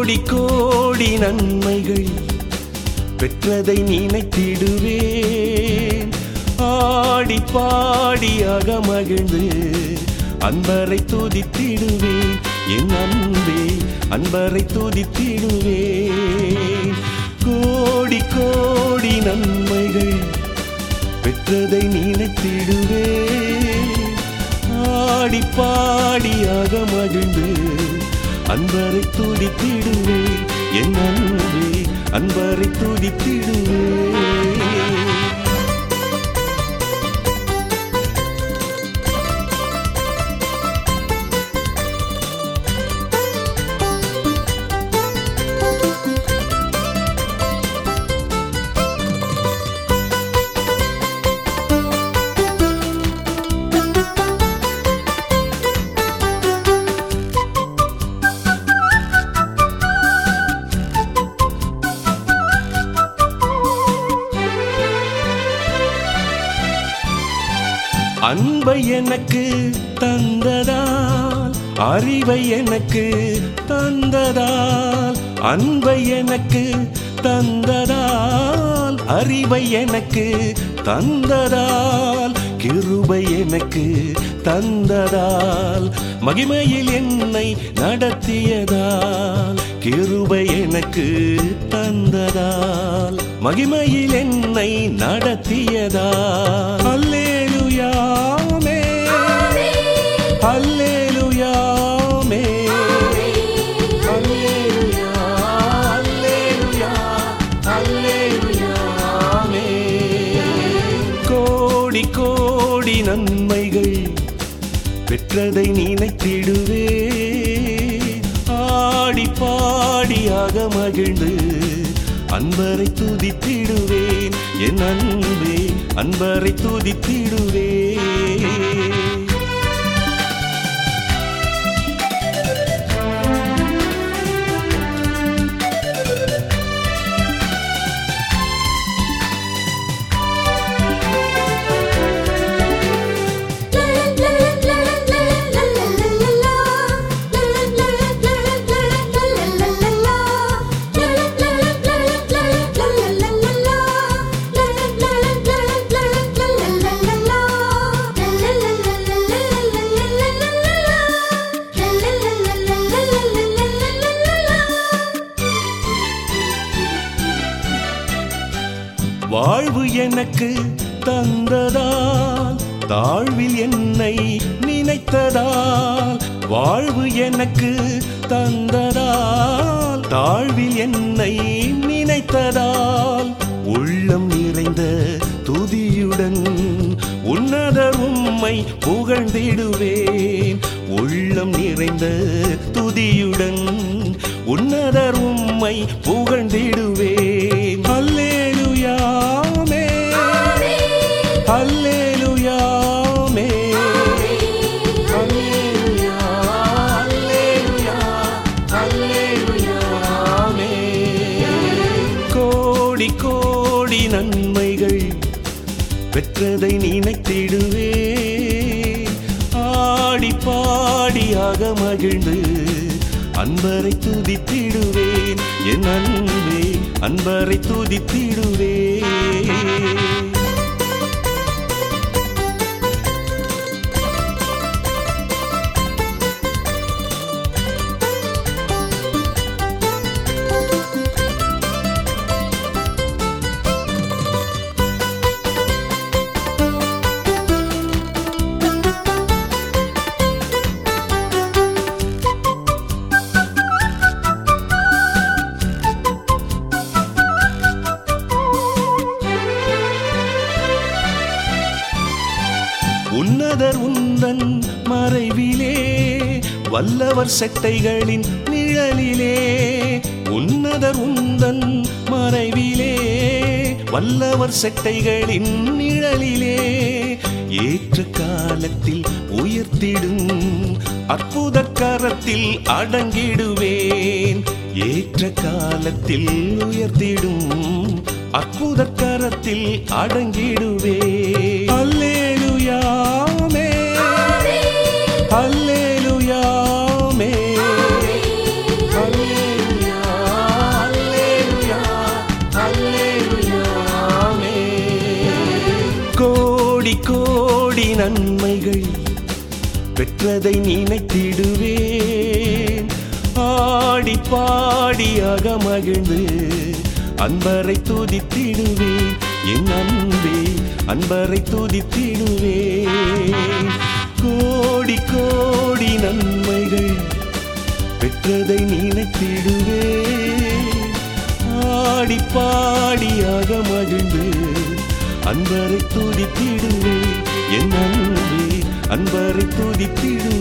கோடி கோடி நன்மைகள் பெற்றதை நினைத்திடுவேன் ஆடி பாடியாக மகிழ்ந்து அன்பரை துதித்திடுவேன் என் அன்பே அன்பரை துதித்திடுவேன் கோடி கோடி நன்மைகள் பெற்றதை நினைத்திடுவேன் ஆடி பாடியாக மகிழ்ந்து அன்பரை துதித்திடுவேன் என் அன்பே அன்பரை துதித்திடுவேன் அன்பை எனக்கு தந்ததால் அறிவை எனக்கு தந்ததால் அன்பை எனக்கு தந்ததால் அறிவை எனக்கு தந்ததால் கிருபை எனக்கு தந்ததால் மகிமையில் என்னை நடத்தியதால் கிருபை எனக்கு தந்ததால் மகிமையில் என்னை நடத்தியதால் அல்லேலுயாமே அல்லேலுயாமே அல்லேலுயா அல்லேலுயா அல்லேலுயாமே கோடி கோடி நன்மைகள் பெற்றதை நினைத்திடுவே ஆடி பாடியாக மகிழ்ந்து அன்பரை துதித்திடுவேன் என் அன்பே அன்பரை துதித்திடுவேன் வாழ்வு எனக்கு தந்ததால் தாழ்வில் என்னை நினைத்ததால் வாழ்வு எனக்கு தந்ததால் தாழ்வில் என்னை நினைத்ததால் உள்ளம் நிறைந்த துதியுடன் உன்னதர் உம்மை புகழ்ந்திடுவேன் உள்ளம் நிறைந்த துதியுடன் உன்னதர் உம்மை புகழ்ந்திடுவேன் அல்லேலுயாமே அல்லேலுயாமே அல்லேலுயா அல்லேலுயா அல்லேலுயாமே கோடி கோடி நன்மைகள் பெற்றதை நினைத்திடுவே ஆடி பாடியாக மகிழ்ந்து அன்பரை துதித்திடுவேன் என் அன்பே அன்பரை துதித்திடுவேன் உன்னதர் உந்தன் மறைவிலே வல்லவர் செட்டைகளின் நிழலிலே உன்னதர் உந்தன் மறைவிலே வல்லவர் செட்டைகளின் நிழலிலே ஏற்ற காலத்தில் உயர்த்திடும் அற்புத கரத்தில் அடங்கிடுவேன் ஏற்ற காலத்தில் உயர்த்திடும் அற்புத கரத்தில் அடங்கிடுவேன் அல்லேலுயாமே அல்லேலுயாமே அல்லேலுயா நன்மைகள் பெற்றதை நினைத்திடுவேன் ஆடி பாடியாக மகிழ்ந்து அன்பரை துதித்திடுவேன் என் அன்பே அன்பரை துதித்திடுவேன் கோடி கோடி நன்மைகள் பெற்றதை நினைத்திடுவேன் ஆடி பாடியாக மகிழ்ந்து அன்பரை துதித்திடுவேன் என் அன்பே அன்பரை துதித்திடுவேன்